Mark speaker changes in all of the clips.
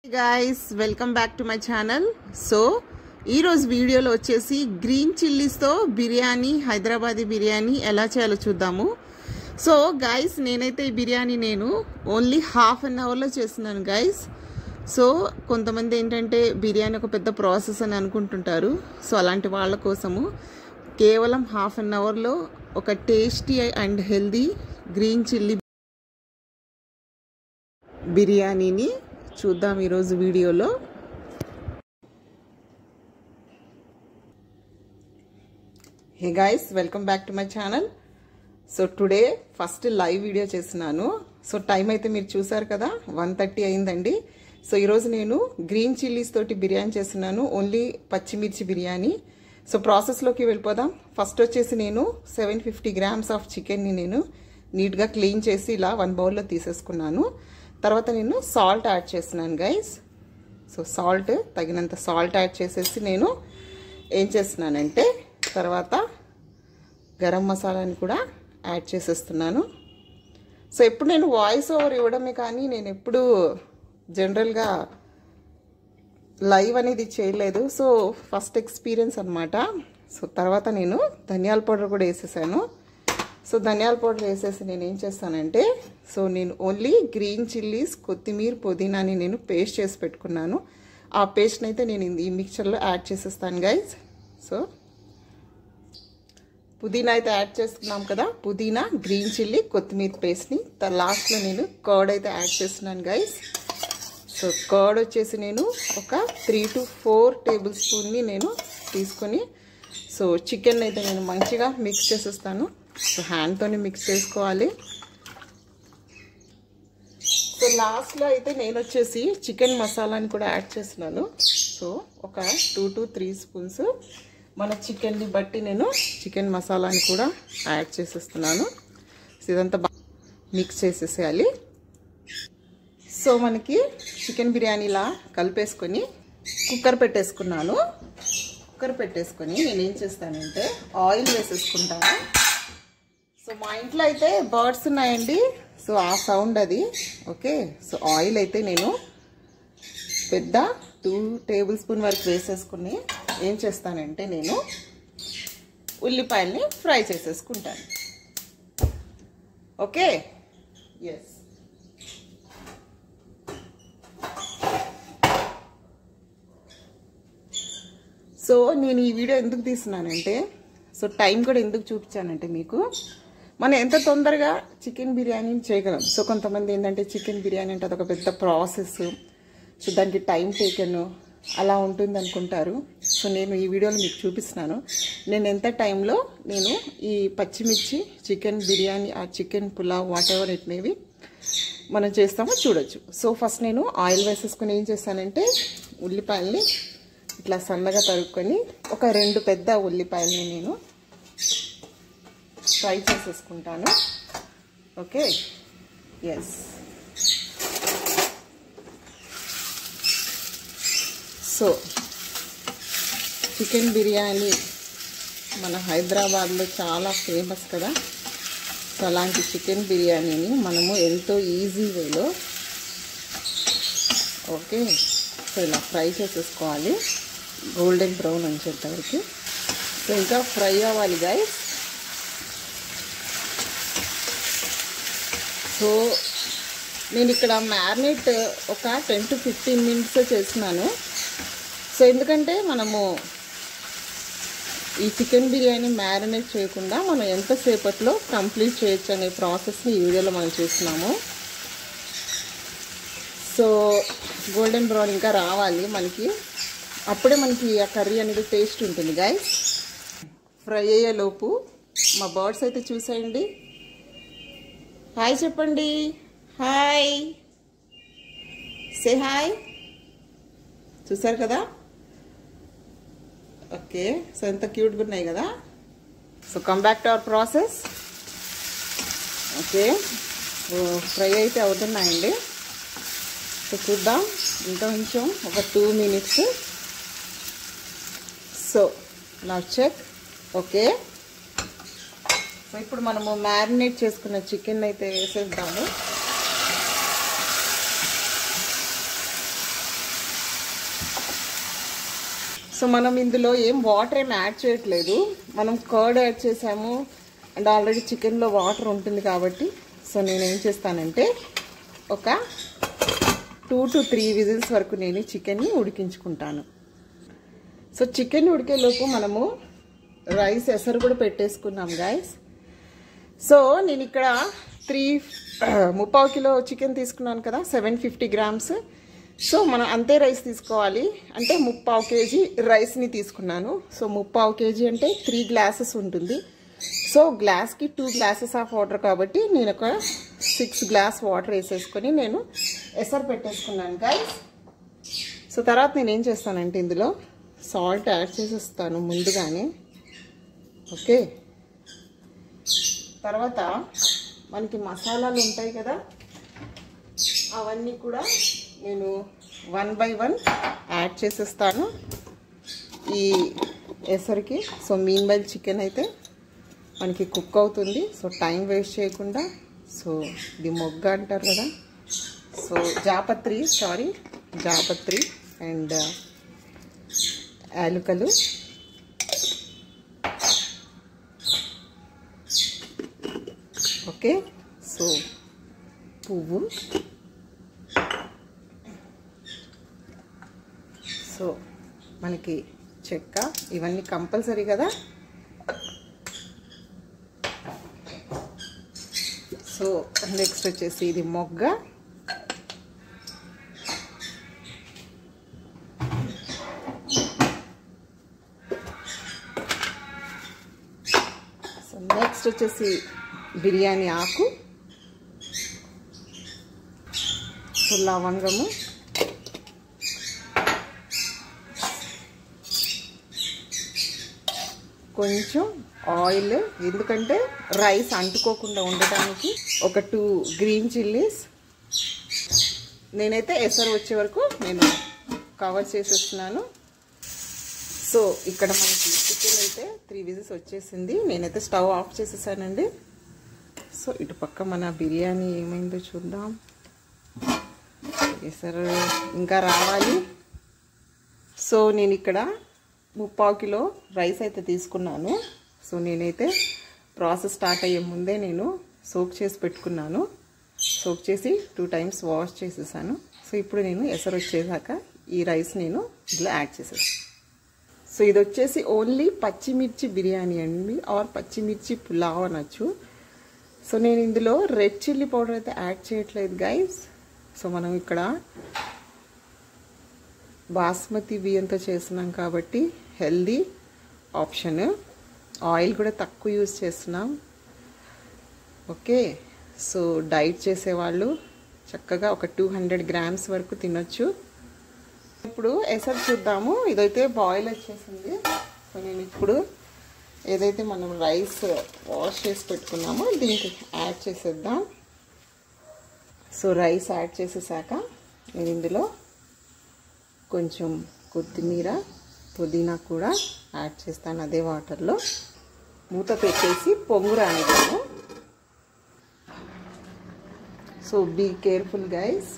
Speaker 1: guys welcome back to my channel so ఈరోజు వీడియోలో వచ్చేసి గ్రీన్ చిల్లీస్తో బిర్యానీ హైదరాబాదీ బిర్యానీ ఎలా చేయాలో చూద్దాము సో గాయస్ నేనైతే ఈ బిర్యానీ నేను ఓన్లీ హాఫ్ అన్ అవర్లో చేస్తున్నాను గాయస్ సో కొంతమంది ఏంటంటే బిర్యానీ ఒక పెద్ద ప్రాసెస్ అని అనుకుంటుంటారు సో అలాంటి వాళ్ళ కోసము కేవలం హాఫ్ అన్ అవర్లో ఒక tasty and healthy green chilli బిర్యానీని చూద్దాం ఈరోజు వీడియోలో hey guys welcome back to my channel so today first live video చేస్తున్నాను సో టైం అయితే మీరు చూసారు కదా వన్ థర్టీ అయిందండి సో ఈరోజు నేను గ్రీన్ చిల్లీస్ తోటి బిర్యానీ చేస్తున్నాను ఓన్లీ పచ్చిమిర్చి బిర్యానీ సో ప్రాసెస్లోకి వెళ్ళిపోదాం ఫస్ట్ వచ్చేసి నేను సెవెన్ ఫిఫ్టీ గ్రామ్స్ ఆఫ్ చికెన్ని నేను నీట్గా క్లీన్ చేసి ఇలా వన్ బౌల్లో తీసేసుకున్నాను తర్వాత నేను సాల్ట్ యాడ్ చేస్తున్నాను గైస్ సో సాల్ట్ తగినంత సాల్ట్ యాడ్ చేసేసి నేను ఏం చేస్తున్నానంటే తర్వాత గరం మసాలాని కూడా యాడ్ చేసేస్తున్నాను సో ఎప్పుడు నేను వాయిస్ ఓవర్ ఇవ్వడమే కానీ నేను ఎప్పుడు జనరల్గా లైవ్ అనేది చేయలేదు సో ఫస్ట్ ఎక్స్పీరియన్స్ అనమాట సో తర్వాత నేను ధనియాల పౌడర్ కూడా వేసేసాను సో ధనియాల పౌడర్ వేసేసి నేను ఏం చేస్తానంటే సో నేను ఓన్లీ గ్రీన్ చిల్లీస్ కొత్తిమీర పుదీనాని నేను పేస్ట్ చేసి పెట్టుకున్నాను ఆ పేస్ట్ని అయితే నేను ఈ మిక్చర్లో యాడ్ చేసేస్తాను గైజ్ సో పుదీనా అయితే యాడ్ చేసుకున్నాం కదా పుదీనా గ్రీన్ చిల్లీ కొత్తిమీర పేస్ట్ని లాస్ట్లో నేను కర్డ్ అయితే యాడ్ చేస్తున్నాను గైస్ సో కర్డ్ వచ్చేసి నేను ఒక త్రీ టు ఫోర్ టేబుల్ స్పూన్ని నేను తీసుకొని సో చికెన్ అయితే నేను మంచిగా మిక్స్ చేసేస్తాను సో హ్యాండ్తోనే మిక్స్ చేసుకోవాలి సో లాస్ట్లో అయితే నేను వచ్చేసి చికెన్ మసాలాని కూడా యాడ్ చేస్తున్నాను సో ఒక టూ టు త్రీ స్పూన్స్ మన చికెన్ని బట్టి నేను చికెన్ మసాలాని కూడా యాడ్ చేసేస్తున్నాను సో ఇదంతా బాగా మిక్స్ చేసేసేయాలి సో మనకి చికెన్ బిర్యానీలా కలిపేసుకొని కుక్కర్ పెట్టేసుకున్నాను కుక్కర్ పెట్టేసుకొని నేను ఏం చేస్తానంటే ఆయిల్ వేసేసుకుంటాను సో మా ఇంట్లో అయితే బర్డ్స్ ఉన్నాయండి సో ఆ సౌండ్ అది ఓకే సో ఆయిల్ అయితే నేను పెద్ద టూ టేబుల్ స్పూన్ వరకు వేసేసుకుని ఏం చేస్తానంటే నేను ఉల్లిపాయల్ని ఫ్రై చేసేసుకుంటాను ఓకే ఎస్ సో నేను ఈ వీడియో ఎందుకు తీస్తున్నానంటే సో టైం కూడా ఎందుకు చూపించానంటే మీకు మనం ఎంత తొందరగా చికెన్ బిర్యానీ చేయగలం సో కొంతమంది ఏంటంటే చికెన్ బిర్యానీ అంటే అదొక పెద్ద ప్రాసెస్ సో దానికి టైం టేకెన్ అలా ఉంటుంది అనుకుంటారు సో నేను ఈ వీడియోలో మీకు చూపిస్తున్నాను నేను ఎంత టైంలో నేను ఈ పచ్చిమిర్చి చికెన్ బిర్యానీ ఆ chicken pulao whatever it maybe మనం చేస్తామో చూడొచ్చు సో ఫస్ట్ నేను ఆయిల్ వేసేసుకుని ఏం చేస్తానంటే ఉల్లిపాయల్ని ఇట్లా సన్నగా తరుక్కొని ఒక రెండు పెద్ద ఉల్లిపాయల్ని నేను ఫ్రై చేసేసుకుంటాను okay yes so chicken biryani మన హైదరాబాద్లో చాలా ఫేమస్ కదా సో అలాంటి చికెన్ బిర్యానీని మనము ఎంతో ఈజీ వేలో ఓకే సో ఇలా ఫ్రై చేసేసుకోవాలి గోల్డెన్ బ్రౌన్ వచ్చేంతవరకు సో ఇంకా ఫ్రై అవ్వాలి గాయస్ సో నేను ఇక్కడ మ్యారినేట్ ఒక టెన్ టు ఫిఫ్టీన్ మినిట్స్ చేస్తున్నాను సో ఎందుకంటే మనము ఈ చికెన్ బిర్యానీ మ్యారినేట్ చేయకుండా మనం ఎంతసేపట్లో కంప్లీట్ చేయొచ్చు అనే ప్రాసెస్ని ఈ వీడియోలో మనం చూస్తున్నాము సో గోల్డెన్ బ్రౌన్ ఇంకా రావాలి మనకి అప్పుడే మనకి ఆ కర్రీ అనేది టేస్ట్ ఉంటుంది గాయస్ ఫ్రై అయ్యేలోపు మా బర్డ్స్ అయితే చూసేయండి హాయ్ చెప్పండి హాయ్ సే హాయ్ చూసారు కదా ఓకే సో ఎంత క్యూట్గా ఉన్నాయి కదా so come back to our process okay so fry అయితే అవుతున్నాయండి సో చూద్దాం ఇంకా కొంచెం ఒక టూ మినిట్స్ సో నా చెక్ ఓకే సో ఇప్పుడు మనము మ్యారినేట్ చేసుకున్న చికెన్ అయితే వేసేద్దాము సో మనం ఇందులో ఏం వాటర్ ఏం యాడ్ చేయట్లేదు మనం కర్డ్ యాడ్ చేసాము అండ్ ఆల్రెడీ చికెన్లో వాటర్ ఉంటుంది కాబట్టి సో నేను ఏం చేస్తానంటే ఒక టూ టు త్రీ విజిల్స్ వరకు నేను చికెన్ని ఉడికించుకుంటాను సో చికెన్ ఉడికేలోపు మనము రైస్ ఎసరు కూడా పెట్టేసుకున్నాం గాయస్ సో నేను ఇక్కడ త్రీ ముప్పావు కిలో చికెన్ తీసుకున్నాను కదా సెవెన్ ఫిఫ్టీ గ్రామ్స్ సో మనం అంతే రైస్ తీసుకోవాలి అంటే ముప్పావు కేజీ రైస్ని తీసుకున్నాను సో ముప్పావు కేజీ అంటే త్రీ గ్లాసెస్ ఉంటుంది సో గ్లాస్కి టూ గ్లాసెస్ ఆఫ్ వాటర్ కాబట్టి నేను ఒక సిక్స్ గ్లాస్ వాటర్ వేసేసుకొని నేను ఎసరు పెట్టేసుకున్నాను గైస్ సో తర్వాత నేను ఏం చేస్తానంటే ఇందులో సాల్ట్ యాడ్ చేసేస్తాను ముందుగానే ఓకే తర్వాత మనకి మసాలాలు ఉంటాయి కదా అవన్నీ కూడా నేను వన్ బై వన్ యాడ్ చేసేస్తాను ఈ ఎసరికి సో మీన్ బైల్ చికెన్ అయితే మనకి కుక్ అవుతుంది సో టైం వేస్ట్ చేయకుండా సో ఇది మొగ్గ అంటారు కదా సో జాపత్రి సారీ జాపత్రి అండ్ యాలుకలు ఓకే సో పువ్వు సో మనకి చెక్క ఇవన్నీ కంపల్సరీ కదా సో నెక్స్ట్ వచ్చేసి ఇది మొగ్గ సో నెక్స్ట్ వచ్చేసి బిర్యానీ ఆకు సో లవంగము కొంచెం ఆయిల్ ఎందుకంటే రైస్ అంటుకోకుండా ఉండటానికి ఒక టూ గ్రీన్ చిల్లీస్ నేనైతే ఎసరు వచ్చే వరకు నేను కవర్ చేసేస్తున్నాను సో ఇక్కడ మనకి చికెన్ అయితే త్రీ విజిల్స్ వచ్చేసింది నేనైతే స్టవ్ ఆఫ్ చేసేసానండి సో ఇటు పక్క మన బిర్యానీ ఏమైందో చూద్దాం ఎసరు ఇంకా రావాలి సో నేను ఇక్కడ ముప్పావు కిలో రైస్ అయితే తీసుకున్నాను సో నేనైతే ప్రాసెస్ స్టార్ట్ అయ్యే ముందే నేను సోక్ చేసి పెట్టుకున్నాను సోక్ చేసి టూ టైమ్స్ వాష్ చేసేసాను సో ఇప్పుడు నేను ఎసరు వచ్చేసాక ఈ రైస్ నేను ఇందులో యాడ్ చేసేసాను సో ఇది వచ్చేసి ఓన్లీ పచ్చిమిర్చి బిర్యానీ అండి ఆర్ పచ్చిమిర్చి పులావ్ అనొచ్చు సో నేను ఇందులో రెడ్ చిల్లీ పౌడర్ అయితే యాడ్ చేయట్లేదు గైస్ సో మనం ఇక్కడ బాస్మతి బియ్యంతో చేస్తున్నాం కాబట్టి హెల్దీ ఆప్షన్ ఆయిల్ కూడా తక్కువ యూజ్ చేస్తున్నాం ఓకే సో డైట్ చేసేవాళ్ళు చక్కగా ఒక టూ హండ్రెడ్ గ్రామ్స్ వరకు తినొచ్చు ఇప్పుడు ఎసరు చూద్దాము ఇదైతే బాయిల్ వచ్చేసింది సో నేను ఇప్పుడు ఏదైతే మనం రైస్ వాష్ చేసి పెట్టుకున్నామో దీనికి యాడ్ చేసేద్దాం సో రైస్ యాడ్ చేసేసాక నేను ఇందులో కొంచెం కొత్తిమీర పుదీనా కూడా యాడ్ చేస్తాను అదే వాటర్లో మూత పెట్టేసి పొంగు రానిద్దాము సో బీ కేర్ఫుల్ గైస్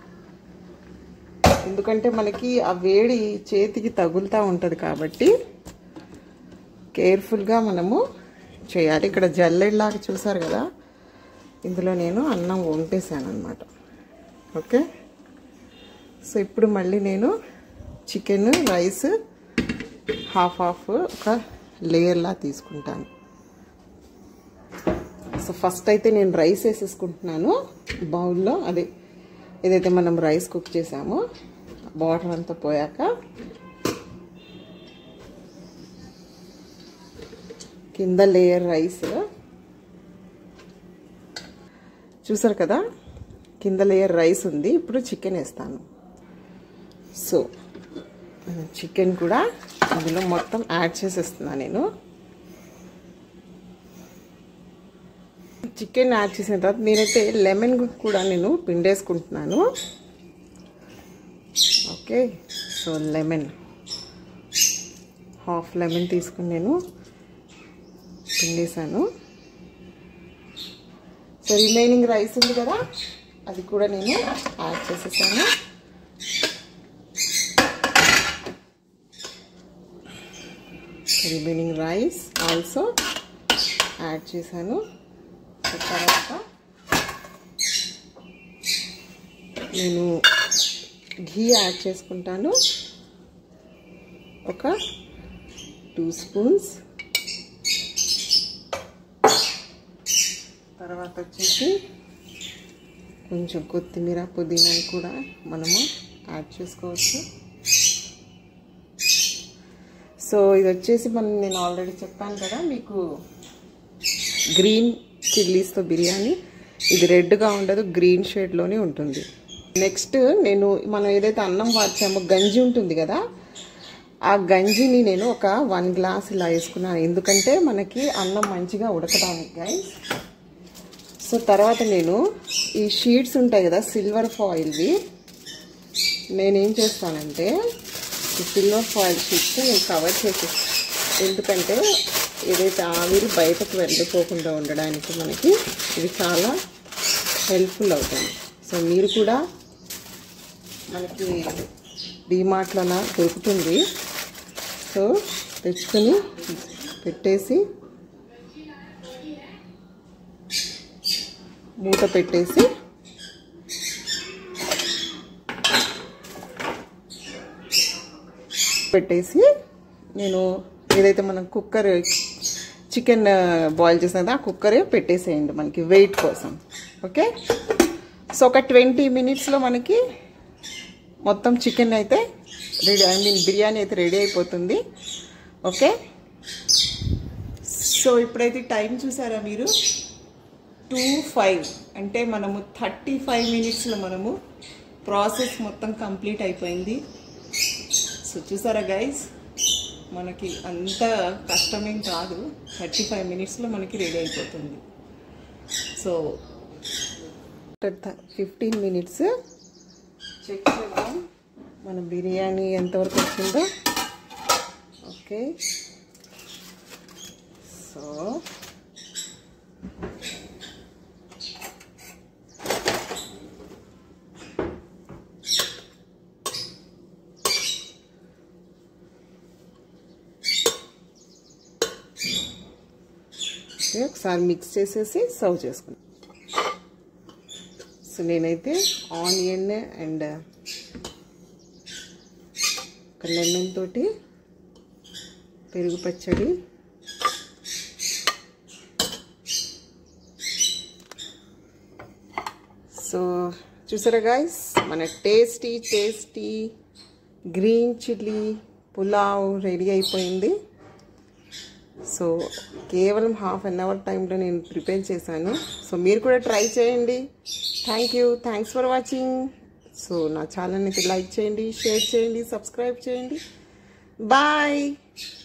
Speaker 1: ఎందుకంటే మనకి ఆ వేడి చేతికి తగులుతూ ఉంటుంది కాబట్టి కేర్ఫుల్గా మనము చేయాలి ఇక్కడ జల్లెడలాగా చూసారు కదా ఇందులో నేను అన్నం వంపేసాను అనమాట ఓకే సో ఇప్పుడు మళ్ళీ నేను చికెన్ రైస్ హాఫ్ హాఫ్ ఒక లేయర్లా తీసుకుంటాను సో ఫస్ట్ అయితే నేను రైస్ వేసేసుకుంటున్నాను బౌల్లో అదే ఏదైతే మనం రైస్ కుక్ చేసామో వాటర్ అంతా పోయాక కింద లేయర్ రైస్ చూసారు కదా కింద లేయర్ రైస్ ఉంది ఇప్పుడు చికెన్ వేస్తాను సో చికెన్ కూడా అందులో మొత్తం యాడ్ చేసేస్తున్నా నేను చికెన్ యాడ్ చేసిన తర్వాత నేనైతే లెమన్ కూడా నేను పిండేసుకుంటున్నాను okay so lemon half lemon తీసుకుని నేను పిండేసాను సో రిమైనింగ్ రైస్ ఉంది కదా అది కూడా నేను యాడ్ చేసేసాను రిమైనింగ్ రైస్ ఆల్సో యాడ్ చేశాను తర్వాత నేను ఘీ యాడ్ చేసుకుంటాను ఒక టూ స్పూన్స్ తర్వాత వచ్చేసి కొంచెం కొత్తిమీర పుదీనాని కూడా మనము యాడ్ చేసుకోవచ్చు సో ఇది వచ్చేసి మనం నేను ఆల్రెడీ చెప్పాను కదా మీకు గ్రీన్ చిల్లీస్తో బిర్యానీ ఇది రెడ్గా ఉండదు గ్రీన్ షేడ్లోనే ఉంటుంది నెక్స్ట్ నేను మనం ఏదైతే అన్నం వార్చామో గంజి ఉంటుంది కదా ఆ గంజిని నేను ఒక వన్ గ్లాస్ ఇలా వేసుకున్నాను ఎందుకంటే మనకి అన్నం మంచిగా ఉడకడానికి గైస్ సో తర్వాత నేను ఈ షీట్స్ ఉంటాయి కదా సిల్వర్ ఫాయిల్వి నేనేం చేస్తానంటే ఈ సిల్వర్ ఫాయిల్ షీట్స్ నేను కవర్ చేసి ఎందుకంటే ఏదైతే ఆవిరి బయటకు వెళ్ళిపోకుండా ఉండడానికి మనకి ఇవి చాలా హెల్ప్ఫుల్ అవుతుంది సో మీరు కూడా మనకి డిమార్ట్లోన దొరుకుతుంది సో తెచ్చుకొని పెట్టేసి మూత పెట్టేసి పెట్టేసి నేను ఏదైతే మనం కుక్కర్ చికెన్ బాయిల్ చేసిన ఆ కుక్కరే పెట్టేసేయండి మనకి వెయిట్ కోసం ఓకే సో ఒక ట్వంటీ మినిట్స్లో మనకి మొత్తం చికెన్ అయితే రెడీ ఐ మీన్ బిర్యానీ అయితే రెడీ అయిపోతుంది ఓకే సో ఇప్పుడైతే టైం చూసారా మీరు టూ ఫైవ్ అంటే మనము థర్టీ ఫైవ్ మినిట్స్లో మనము ప్రాసెస్ మొత్తం కంప్లీట్ అయిపోయింది సో చూసారా గైస్ మనకి అంత కష్టమేం కాదు థర్టీ ఫైవ్ మినిట్స్లో మనకి రెడీ అయిపోతుంది సో ఫిఫ్టీన్ మినిట్స్ చెక్ చేద్దాం మన బిర్యానీ ఎంతవరకు వచ్చిందో ఓకే సో ఒకసారి మిక్స్ చేసేసి సర్వ్ చేసుకున్నాం సో నేనైతే ఆనియన్ అండ్ ఒక లెమన్ తోటి పెరుగు పచ్చడి సో చూసారా గాయస్ మన tasty tasty green chilli pulao ready అయిపోయింది సో కేవలం హాఫ్ అన్ అవర్ టైంలో నేను ప్రిపేర్ చేశాను సో మీరు కూడా ట్రై చేయండి thank you thanks for watching so నా ఛానల్ని లైక్ చేయండి షేర్ చేయండి సబ్స్క్రైబ్ చేయండి బాయ్